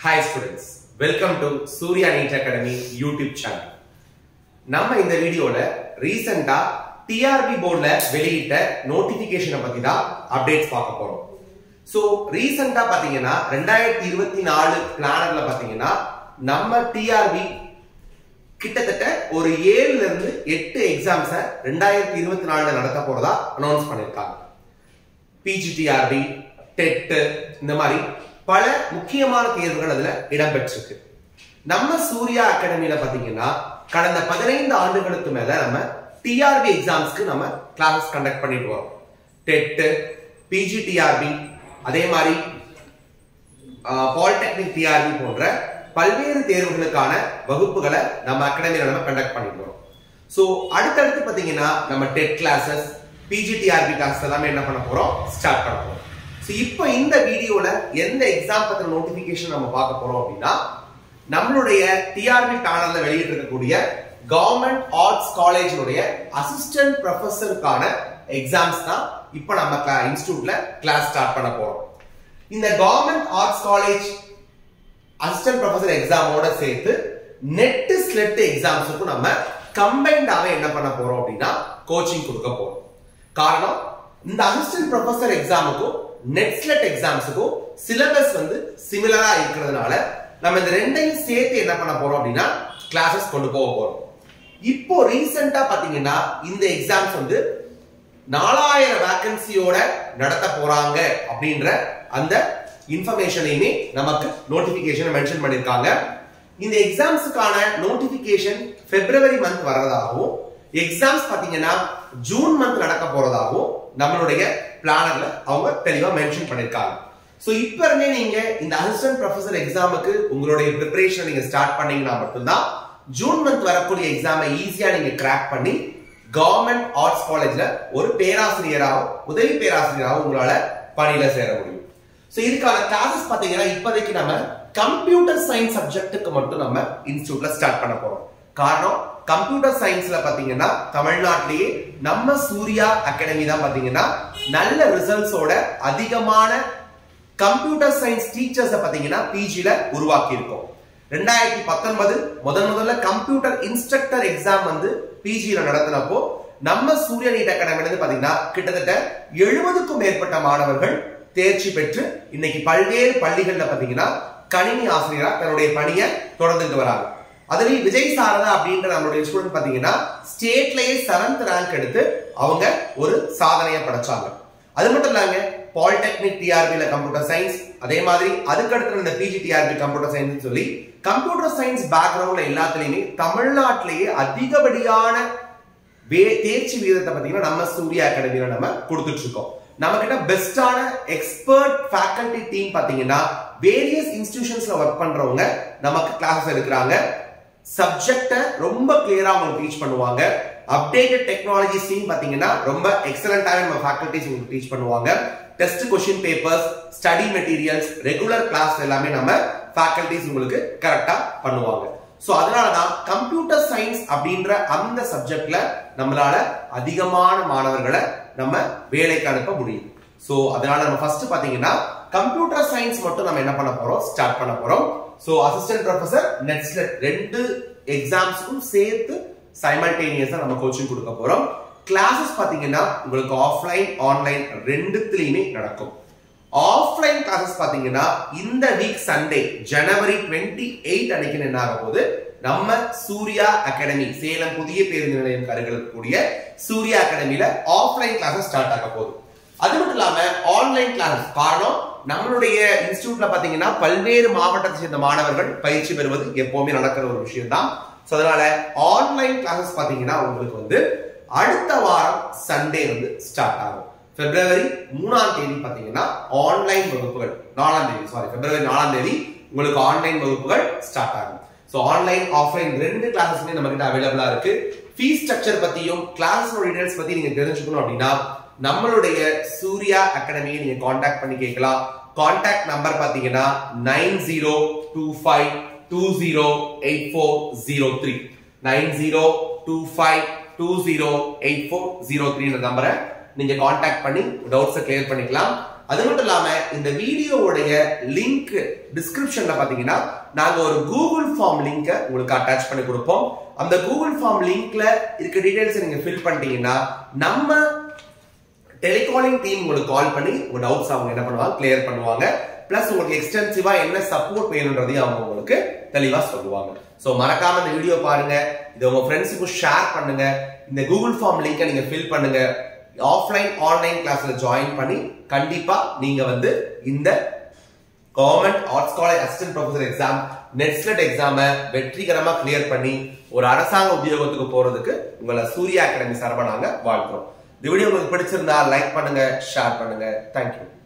hi students welcome to Surya NEET academy YouTube channel நம்ம இந்த வீடியோல ரீசெண்டா டிஆர்பி போர்ட்ல வெளியிட்ட நோட்டிபிகேஷனை பத்தி தான் அப்டேட்ஸ் பார்க்க போறோம் ஸோ ரீசெண்டா பாத்தீங்கன்னா ரெண்டாயிரத்தி இருபத்தி நாலு பிளானர்ல பாத்தீங்கன்னா நம்ம டிஆர்பி கிட்டத்தட்ட ஒரு ஏழுல இருந்து எட்டு எக்ஸாம்ஸை ரெண்டாயிரத்தி இருபத்தி நாலுல நடத்த போறதா அனௌன்ஸ் பண்ணிருக்காங்க பிஜிடிஆர்பி டெட் இந்த மாதிரி பல முக்கியமான தேர்வுகள் அதுல இடம்பெற்றிருக்கு நம்ம சூர்யா அகாடமியில பாத்தீங்கன்னா கடந்த பதினைந்து ஆண்டுகளுக்கு மேல நம்ம டிஆர்பி எக்ஸாம்ஸ்க்கு நம்ம கிளாஸஸ் கண்டக்ட் பண்ணிட்டு வரோம் டெட் பிஜிடிஆர்பி அதே மாதிரி பாலிடெக்னிக் டிஆர்பி போன்ற பல்வேறு தேர்வுகளுக்கான வகுப்புகளை நம்ம அகாடமியில நம்ம கண்டக்ட் பண்ணிட்டு வரோம் ஸோ அடுத்தடுத்து பாத்தீங்கன்னா நம்ம டெட் கிளாஸஸ் பிஜிடிஆர்பி கிளாஸ் எல்லாமே என்ன பண்ண போறோம் ஸ்டார்ட் பண்ண போறோம் ஸோ இப்போ இந்த வீடியோல எந்த எக்ஸாம் பத்தின நோட்டிபிகேஷன் நம்ம பார்க்க போறோம் அப்படின்னா நம்மளுடைய டிஆர்பி பேனல்ல வெளியிட்டு இருக்கக்கூடிய கவர்மெண்ட் ஆர்ட்ஸ் காலேஜினுடைய அசிஸ்டன்ட் ப்ரொஃபஸருக்கான எக்ஸாம்ஸ் தான் இப்போ நம்ம இன்ஸ்டியூட்ல கிளாஸ் ஸ்டார்ட் பண்ண போறோம் இந்த government arts college assistant professor எக்ஸாமோட சேர்த்து நெட் ஸ்லெட் எக்ஸாம்ஸுக்கும் நம்ம கம்பைண்டாவே என்ன பண்ண போறோம் அப்படின்னா கோச்சிங் கொடுக்க போறோம் காரணம் இந்த அசிஸ்டன்ட் ப்ரொஃபசர் எக்ஸாமுக்கும் நெட் ஸ்லெட் எக்ஸாம்ஸுக்கும் சிலபஸ் வந்து சிமிலரா இருக்கிறதுனால நம்ம இந்த ரெண்டையும் சேர்த்து என்ன பண்ண போறோம் அப்படின்னா கிளாஸஸ் கொண்டு போக போறோம் இப்போ ரீசெண்டா பாத்தீங்கன்னா இந்த எக்ஸாம்ஸ் வந்து நாலாயிரம் வேகன்சியோட நடத்த போறாங்க அப்படின்ற அந்த இன்ஃபர்மேஷனையுமே நமக்கு நோட்டிபிகேஷன் மென்ஷன் பண்ணிருக்காங்க இந்த எக்ஸாம்ஸுக்கான நோட்டிபிகேஷன் பிப்ரவரி மந்த் வர்றதாகவும் எக்ஸாம்ஸ் பாத்தீங்கன்னா ஜூன் மந்த் நடக்க போறதாகவும் நம்மளுடைய பிளானர்ல அவங்க தெளிவா மென்ஷன் பண்ணிருக்காங்க சோ இப்ப இருந்தே நீங்க இந்த அசிஸ்டன்ட் ப்ரொஃபசர் எக்ஸாமுக்கு உங்களுடைய ப்ரிப்பரேஷன் நீங்க ஸ்டார்ட் பண்ணீங்கன்னா மட்டும்தான் ஜூன் மந்த் வரக்கூடிய எக்ஸாமை ஈஸியா நீங்க கிராக் பண்ணி கவர்மெண்ட் ஆர்ட்ஸ் காலேஜ்ல ஒரு பேராசிரியராகவும் உதவி பேராசிரியராகவும் உங்களால பணியில சேர முடியும் சோ இதுக்கான கிளாஸஸ் பாத்தீங்கன்னா இப்போதைக்கு நம்ம கம்ப்யூட்டர் சயின்ஸ் சப்ஜெக்ட்டுக்கு மட்டும் நம்ம இன்ஸ்டியூட்ல ஸ்டார்ட் பண்ண போறோம் காரணம் கம்ப்யூட்டர் சயின்ஸ்ல பாத்தீங்கன்னா தமிழ்நாட்டிலேயே நம்ம சூர்யா அகாடமி தான் பாத்தீங்கன்னா நல்ல ரிசல்ட்ஸோட அதிகமான கம்ப்யூட்டர் சயின்ஸ் டீச்சர்ஸை பாத்தீங்கன்னா பிஜில உருவாக்கி இருக்கோம் ரெண்டாயிரத்தி பத்தொன்பது முதன் முதல்ல கம்ப்யூட்டர் இன்ஸ்ட்ரக்டர் எக்ஸாம் வந்து பிஜில நடத்தினப்போ நம்ம சூரிய நீட் அகாடமில இருந்து பாத்தீங்கன்னா கிட்டத்தட்ட எழுபதுக்கும் மேற்பட்ட மாணவர்கள் தேர்ச்சி பெற்று இன்னைக்கு பல்வேறு பள்ளிகள்ல பாத்தீங்கன்னா கணினி ஆசிரியரா தன்னுடைய பணியை தொடர்ந்துட்டு வராங்க அதுலயும் விஜய் சாரதா அப்படின்ற நம்மளுடைய ஸ்டூடெண்ட் பாத்தீங்கன்னா ஸ்டேட்லயே செவன்த் ரேங்க் எடுத்து அவங்க ஒரு சாதனையை படைச்சாங்க அது மட்டும் இல்லாங்க பாலிடெக்னிக் டிஆர்பில கம்ப்யூட்டர் சயின்ஸ் அதே மாதிரி அதுக்கடுத்து இந்த பிஜி டிஆர்பி கம்ப்யூட்டர் சயின்ஸ் சொல்லி கம்ப்யூட்டர் சயின்ஸ் பேக்ரவுண்ட்ல எல்லாத்துலயுமே தமிழ்நாட்டிலேயே அதிகப்படியான வே தேர்ச்சி வீதத்தை பாத்தீங்கன்னா நம்ம சூர்யா அகாடமியில நம்ம கொடுத்துட்டு இருக்கோம் நம்ம கிட்ட பெஸ்டான எக்ஸ்பர்ட் ஃபேக்கல்டி டீம் பாத்தீங்கன்னா வேரியஸ் இன்ஸ்டிடியூஷன்ஸ்ல ஒர்க் பண்றவங்க நமக்கு கிளாஸஸ் எடுக்கிறாங்க சப்ஜெக்ட ரொம்ப கிளியரா உங்களுக்கு டீச் பண்ணுவாங்க அப்டேட்டட் டெக்னாலஜிஸ் டீம் பாத்தீங்கன்னா ரொம்ப எக்ஸலண்டாக நம்ம ஃபேக்கல்டிஸ் உங்களுக்கு டீச் பண்ணுவாங்க test question papers study materials regular class எல்லாமே நம்ம ஃபேக்கல்டிஸ் உங்களுக்கு கரெக்டா பண்ணுவாங்க சோ அதனாலதான் கம்ப்யூட்டர் சயின்ஸ் அப்படின்ற அந்த சப்ஜெக்ட்ல நம்மளால அதிகமான மாணவர்களை நம்ம வேலைக்கு அனுப்ப முடியும் சோ அதனால நம்ம ஃபர்ஸ்ட் பாத்தீங்கன்னா கம்ப்யூட்டர் சயின்ஸ் மட்டும் நம்ம என்ன பண்ண போறோம் ஸ்டார்ட் பண்ண போறோம் சோ அசிஸ்டன்ட் ப்ரொஃபசர் நெட்ஸ்லெட் ரெண்டு எக்ஸாம்ஸ்க்கும் சேர்த்து சைமல்டேனியஸா நம்ம கோச்சிங் கொடுக்க போறோம் கிளாஸஸ் பாத்தீங்கன்னா உங்களுக்கு ஆஃப்லைன் ஆன்லைன் ரெண்டுத்துலயுமே நடக்கும் ஆஃப்லைன் கிளாஸஸ் பாத்தீங்கன்னா இந்த week Sunday January twenty eight அன்னைக்கு என்ன ஆக போகுது நம்ம சூர்யா அகாடமி சேலம் புதிய பேருந்து நிலையம் கருகில் இருக்கக்கூடிய சூர்யா அகாடமியில ஆஃப்லைன் கிளாஸஸ் ஸ்டார்ட் ஆக போகுது அது மட்டும் இல்லாம ஆன்லைன் கிளாஸஸ் காரணம் நம்மளுடைய இன்ஸ்டியூட்ல பாத்தீங்கன்னா பல்வேறு மாவட்டத்தை சேர்ந்த மாணவர்கள் பயிற்சி பெறுவது எப்பவுமே நடக்கிற ஒரு விஷயம் தான் ஸோ அதனால ஆன்லைன் கிளாஸஸ் பாத்தீங்கன்னா உங்களுக்கு வந்து அடுத்த வாரம் சண்டே வந்து ஸ்டார்ட் ஆகும் பிப்ரவரி மூணாம் தேதி பாத்தீங்கன்னா ஆன்லைன் வகுப்புகள் நாலாம் தேதி சாரி பிப்ரவரி நாலாம் தேதி உங்களுக்கு ஆன்லைன் வகுப்புகள் ஸ்டார்ட் ஆகும் ஸோ ஆன்லைன் ஆஃப்லைன் ரெண்டு கிளாஸஸ்மே நம்ம கிட்ட அவைலபிளா இருக்கு ஃபீஸ் ஸ்ட்ரக்சர் பத்தியும் கிளாஸ் டீடைல்ஸ் பத்தி நீங்க தெரிஞ்சுக்கணும் அப்படின்னா நம்மளுடைய சூர்யா அகாடமியை நீங்க காண்டாக்ட் பண்ணி கேட்கலாம் காண்டாக்ட் நம்பர் பாத்தீங்கன்னா nine zero two five two zero eight four zero three nine zero two five two zero eight four zero three நம்பரை நீங்க காண்டாக்ட் பண்ணி டவுட்ஸை கிளியர் பண்ணிக்கலாம் அது மட்டும் இல்லாம இந்த வீடியோவுடைய லிங்க் டிஸ்கிரிப்ஷன்ல பாத்தீங்கன்னா நாங்க ஒரு கூகுள் ஃபார்ம் லிங்கை உங்களுக்கு அட்டாச் பண்ணி கொடுப்போம் அந்த கூகுள் ஃபார்ம் லிங்க்ல இருக்க டீடைல்ஸ் நீங்க ஃபில் பண்ணிட்டீங்கன்னா நம்ம டெலிகாலிங் டீம் உங்களுக்கு கால் பண்ணி உங்க டவுட்ஸ் அவங்க என்ன பண்ணுவாங்க கிளியர் பண்ணுவாங்க பிளஸ் உங்களுக்கு எக்ஸ்டென்சிவா என்ன சப்போர்ட் வேணுன்றதையும் அவங்க உங்களுக்கு தெளிவா சொல்லுவாங்க சோ மறக்காம இந்த வீடியோ பாருங்க இதை உங்க ஃப்ரெண்ட்ஸுக்கும் ஷேர் பண்ணுங்க இந்த கூகுள் ஃபார்ம் லிங்கை நீங்க ஃபில் பண்ணுங்க ஆஃப்லைன் ஆன்லைன் கிளாஸ்ல ஜாயின் பண்ணி கண்டிப்பா நீங்க வந்து இந்த government arts college assistant professor exam NET SLET எக்ஸாம வெற்றிகரமா கிளியர் பண்ணி ஒரு அரசாங்க உத்தியோகத்துக்கு போறதுக்கு உங்களை சூர்யா அகாடமி சார்பா நாங்க வாழ்க்கிறோம் இந்த வீடியோ உங்களுக்கு பிடிச்சிருந்தா லைக் பண்ணுங்க ஷேர் பண்ணுங்க தேங்க்யூ